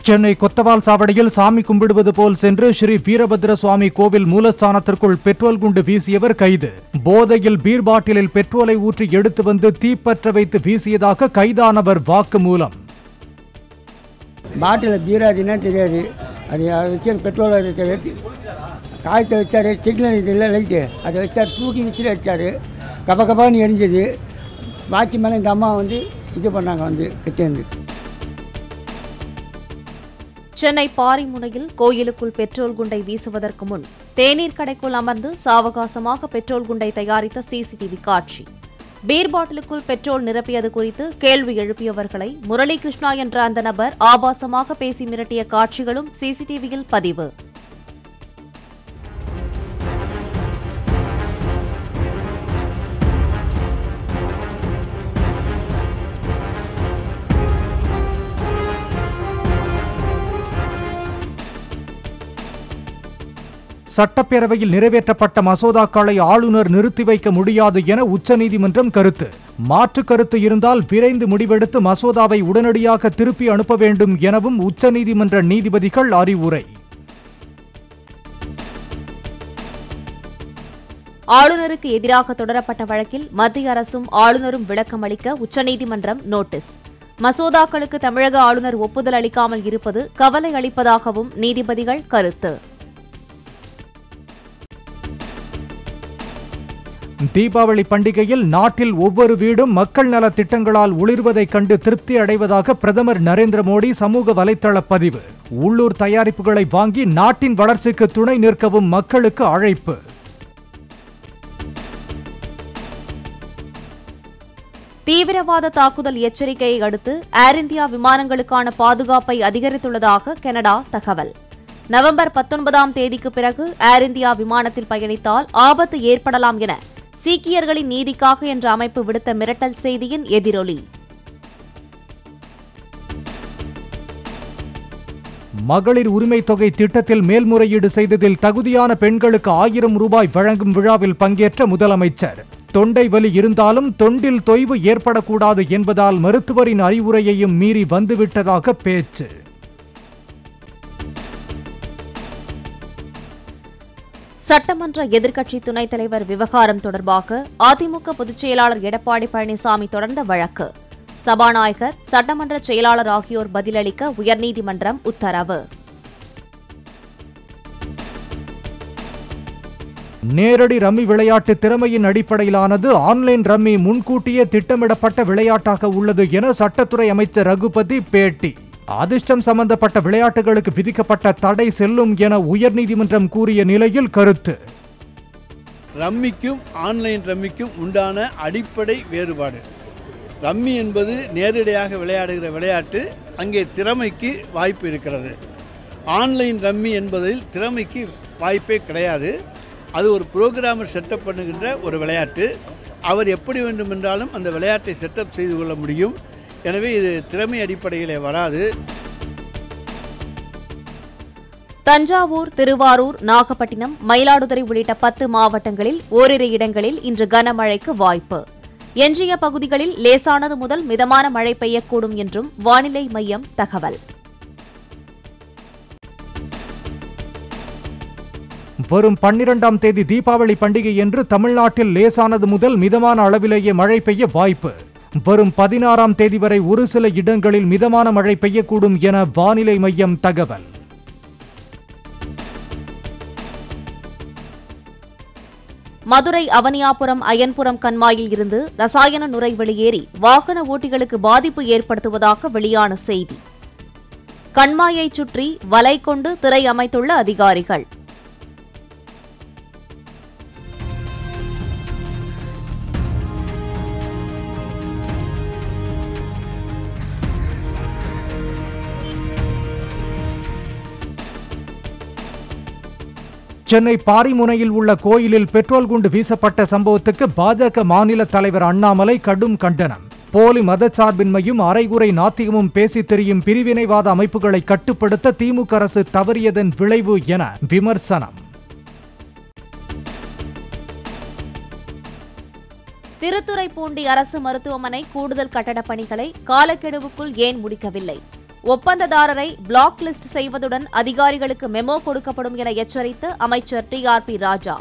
சென்னை கொத்தவால் சாவடியில் சாமி கும்பிடுவது போல் சென்று ஸ்ரீ வீரபத்ர சுவாமி கோவில் மூலஸ்தானத்திற்குள் பெட்ரோல் குண்டு வீசியவர் கைது போதையில் பீர் பாட்டிலில் பெட்ரோலை ஊற்றி எடுத்து வந்து தீப்பற்ற வைத்து வீசியதாக கைதானவர் வாக்குமூலம் பாட்டில் பீராதின்னா தெரியாது அது அதை வச்சு பெட்ரோல் ஏற்றி காயத்தை வச்சார் சிக்னல் இது இல்லை லைட்டு அதை வச்சார் தூக்கி வச்சுட்டு வச்சார் கப கபான்னு எரிஞ்சது வாட்சி மேலே இந்த அம்மா வந்து இது பண்ணாங்க வந்து கிட்டேருந்து சென்னை பாரிமுனையில் கோயிலுக்குள் பெட்ரோல் குண்டை வீசுவதற்கு முன் தேநீர் கடைக்குள் அமர்ந்து சாவகாசமாக பெட்ரோல் குண்டை தயாரித்த சிசிடிவி காட்சி பீர் பாட்டிலுக்குள் பெட்ரோல் நிரப்பியது குறித்து கேள்வி எழுப்பியவர்களை முரளி கிருஷ்ணா என்ற அந்த நபர் ஆபாசமாக பேசி மிரட்டிய காட்சிகளும் சிசிடிவியில் பதிவு சட்டப்பேரவையில் நிறைவேற்றப்பட்ட மசோதாக்களை ஆளுநர் நிறுத்தி வைக்க முடியாது என உச்சநீதிமன்றம் கருத்து மாற்று கருத்து இருந்தால் விரைந்து முடிவெடுத்து மசோதாவை உடனடியாக திருப்பி அனுப்ப வேண்டும் எனவும் உச்சநீதிமன்ற நீதிபதிகள் அறிவுரை ஆளுநருக்கு எதிராக தொடரப்பட்ட வழக்கில் மத்திய அரசும் ஆளுநரும் விளக்கம் அளிக்க உச்சநீதிமன்றம் நோட்டீஸ் மசோதாக்களுக்கு தமிழக ஆளுநர் ஒப்புதல் அளிக்காமல் இருப்பது கவலை அளிப்பதாகவும் நீதிபதிகள் கருத்து தீபாவளி பண்டிகையில் நாட்டில் ஒவ்வொரு வீடும் மக்கள் நல திட்டங்களால் ஒளிர்வதைக் கண்டு திருப்தி அடைவதாக பிரதமர் நரேந்திர மோடி சமூக வலைதள பதிவு உள்ளூர் தயாரிப்புகளை வாங்கி நாட்டின் வளர்ச்சிக்கு துணை நிற்கவும் மக்களுக்கு அழைப்பு தீவிரவாத தாக்குதல் எச்சரிக்கையை அடுத்து ஏர் இந்தியா விமானங்களுக்கான பாதுகாப்பை அதிகரித்துள்ளதாக கனடா தகவல் நவம்பர் பத்தொன்பதாம் தேதிக்கு பிறகு ஏர் இந்தியா விமானத்தில் பயணித்தால் ஆபத்து ஏற்படலாம் என சீக்கியர்களின் நீதிக்காக என்ற அமைப்பு விடுத்த மிரட்டல் செய்தியின் எதிரொலி மகளிர் உரிமை தொகை திட்டத்தில் மேல்முறையீடு செய்ததில் தகுதியான பெண்களுக்கு ஆயிரம் ரூபாய் வழங்கும் விழாவில் பங்கேற்ற முதலமைச்சர் தொண்டை வலி இருந்தாலும் தொண்டில் தொய்வு ஏற்படக்கூடாது என்பதால் மருத்துவரின் அறிவுரையையும் மீறி வந்துவிட்டதாக பேச்சு சட்டமன்ற எதிர்க்கட்சி துணைத் தலைவர் விவகாரம் தொடர்பாக அதிமுக பொதுச் செயலாளர் எடப்பாடி பழனிசாமி தொடர்ந்த வழக்கு சபாநாயகர் சட்டமன்ற செயலாளர் ஆகியோர் பதிலளிக்க உயர்நீதிமன்றம் உத்தரவு நேரடி ரம்மி விளையாட்டு திறமையின் அடிப்படையிலானது ஆன்லைன் ரம்மி முன்கூட்டியே திட்டமிடப்பட்ட விளையாட்டாக உள்ளது என சட்டத்துறை அமைச்சர் ரகுபதி பேட்டி அதிர்ஷ்டம் சம்பந்தப்பட்ட விளையாட்டுகளுக்கு விதிக்கப்பட்ட தடை செல்லும் என உயர்நீதிமன்றம் கூறிய நிலையில் கருத்து ரம்மிக்கும் ஆன்லைன் ரம்மிக்கும் உண்டான அடிப்படை வேறுபாடு ரம்மி என்பது நேரடியாக விளையாடுகிற விளையாட்டு அங்கே திறமைக்கு வாய்ப்பு இருக்கிறது ஆன்லைன் ரம்மி என்பதில் திறமைக்கு வாய்ப்பே கிடையாது அது ஒரு புரோகிராமர் செட்டப் பண்ணுகின்ற ஒரு விளையாட்டு அவர் எப்படி வேண்டுமென்றாலும் அந்த விளையாட்டை செட்டப் செய்து கொள்ள முடியும் எனவே இது திறமை அடிப்படையிலே வராது தஞ்சாவூர் திருவாரூர் நாகப்பட்டினம் மயிலாடுதுறை உள்ளிட்ட பத்து மாவட்டங்களில் ஓரிரு இடங்களில் இன்று கனமழைக்கு வாய்ப்பு எஞ்சிய பகுதிகளில் லேசானது முதல் மிதமான மழை பெய்யக்கூடும் என்றும் வானிலை மையம் தகவல் வரும் பன்னிரெண்டாம் தேதி தீபாவளி பண்டிகை என்று தமிழ்நாட்டில் லேசானது முதல் மிதமான அளவிலேயே மழை பெய்ய வாய்ப்பு வரும் பதினாறாம் தேதி வரை ஒரு சில இடங்களில் மிதமான மழை பெய்யக்கூடும் என வானிலை மையம் தகவல் மதுரை அவனியாபுரம் அயன்புரம் கண்மாயில் இருந்து ரசாயன நுரை வெளியேறி வாகன ஓட்டிகளுக்கு பாதிப்பு ஏற்படுத்துவதாக வெளியான செய்தி கண்மாயைச் சுற்றி வலை கொண்டு திரை அமைத்துள்ள அதிகாரிகள் சென்னை பாரிமுனையில் உள்ள கோயிலில் பெட்ரோல் குண்டு வீசப்பட்ட சம்பவத்துக்கு பாஜக மாநில தலைவர் அண்ணாமலை கடும் கண்டனம் போலி மதச்சார்பின்மையும் அரைகுறை நாத்திகமும் பேசித் திரியும் பிரிவினைவாத அமைப்புகளை கட்டுப்படுத்த திமுக அரசு தவறியதன் விளைவு என விமர்சனம் திருத்துறைப்பூண்டி அரசு மருத்துவமனை கூடுதல் கட்டடப் பணிகளை காலக்கெடுவுக்குள் ஏன் முடிக்கவில்லை ஒப்பந்ததாரரை பிளாக் லிஸ்ட் செய்வதுடன் அதிகாரிகளுக்கு மெமோ கொடுக்கப்படும் என எச்சரித்த அமைச்சர் டி ஆர் பி ராஜா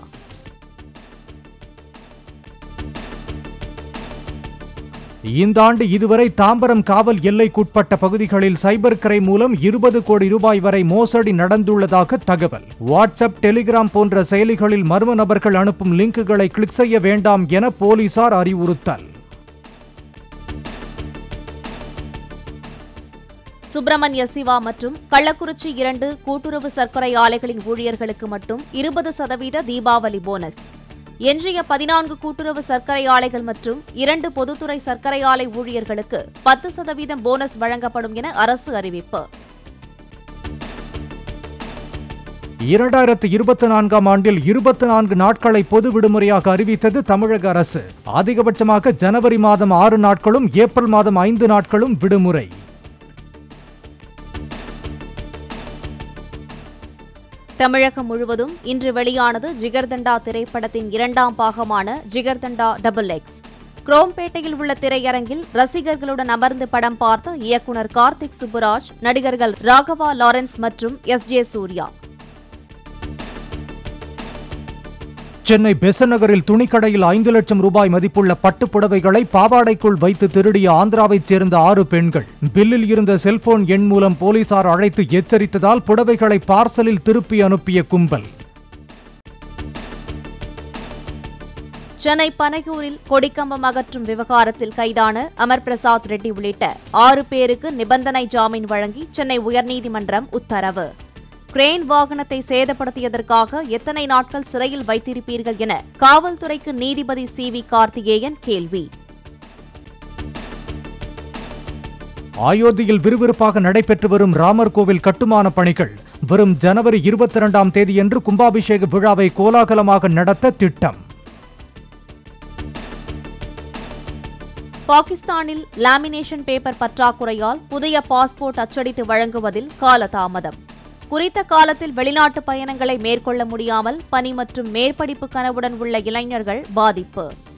இந்த ஆண்டு இதுவரை தாம்பரம் காவல் எல்லைக்குட்பட்ட பகுதிகளில் சைபர் கிரைம் மூலம் இருபது கோடி ரூபாய் வரை மோசடி நடந்துள்ளதாக தகவல் வாட்ஸ்அப் டெலிகிராம் போன்ற செயலிகளில் மர்ம நபர்கள் அனுப்பும் லிங்குகளை கிளிக் செய்ய வேண்டாம் என போலீசார் அறிவுறுத்தல் சுப்பிரமணிய சிவா மற்றும் கள்ளக்குறிச்சி இரண்டு கூட்டுறவு சர்க்கரை ஆலைகளின் ஊழியர்களுக்கு மட்டும் இருபது சதவீத தீபாவளி போனஸ் எஞ்சிய பதினான்கு கூட்டுறவு சர்க்கரை ஆலைகள் மற்றும் இரண்டு பொதுத்துறை சர்க்கரை ஆலை ஊழியர்களுக்கு பத்து சதவீதம் போனஸ் வழங்கப்படும் என அரசு அறிவிப்பு இரண்டாயிரத்து இருபத்தி நான்காம் ஆண்டில் இருபத்தி நான்கு நாட்களை பொது விடுமுறையாக அறிவித்தது தமிழக அரசு அதிகபட்சமாக ஜனவரி மாதம் ஆறு நாட்களும் ஏப்ரல் மாதம் ஐந்து நாட்களும் விடுமுறை தமிழகம் முழுவதும் இன்று வெளியானது ஜிகர்தண்டா திரைப்படத்தின் இரண்டாம் பாகமான ஜிகர்தண்டா டபுள் எக்ஸ் குரோம்பேட்டையில் உள்ள திரையரங்கில் ரசிகர்களுடன் அமர்ந்து படம் பார்த்த இயக்குனர் கார்த்திக் சுப்புராஜ் நடிகர்கள் ராகவா லாரன்ஸ் மற்றும் S J Suriya Chennai Besant நகரில் துணிக்கடையில் ஐந்து லட்சம் ரூபாய் மதிப்புள்ள பட்டுப் புடவைகளை பாவாடைக்குள் வைத்து திருடிய ஆந்திராவைச் சேர்ந்த ஆறு பெண்கள் பில்லில் இருந்த செல்போன் எண் மூலம் போலீசார் அழைத்து எச்சரித்ததால் புடவைகளை பார்சலில் திருப்பி அனுப்பிய கும்பல் சென்னை பனையூரில் கொடிக்கம்பம் அகற்றும் விவகாரத்தில் கைதான அமர் பிரசாத் ரெட்டி உள்ளிட்ட ஆறு பேருக்கு நிபந்தனை ஜாமீன் வழங்கி சென்னை உயர்நீதிமன்றம் உத்தரவு கிரேன் வாகனத்தை சேதப்படுத்தியதற்காக எத்தனை நாட்கள் சிறையில் வைத்திருப்பீர்கள் என காவல்துறைக்கு நீதிபதி சி வி கார்த்திகேயன் கேள்வி அயோத்தியில் விறுவிறுப்பாக நடைபெற்று வரும் ராமர் கோவில் கட்டுமான பணிகள் வரும் ஜனவரி இருபத்தி இரண்டாம் தேதியன்று கும்பாபிஷேக விழாவை கோலாகலமாக நடத்த திட்டம் பாகிஸ்தானில் லாமினேஷன் பேப்பர் பற்றாக்குறையால் புதிய பாஸ்போர்ட் அச்சடித்து வழங்குவதில் காலதாமதம் குறித்த காலத்தில் வெளிநாட்டு பயணங்களை மேற்கொள்ள முடியாமல் பணி மற்றும் மேற்படிப்பு கனவுடன் உள்ள இளைஞர்கள் பாதிப்பு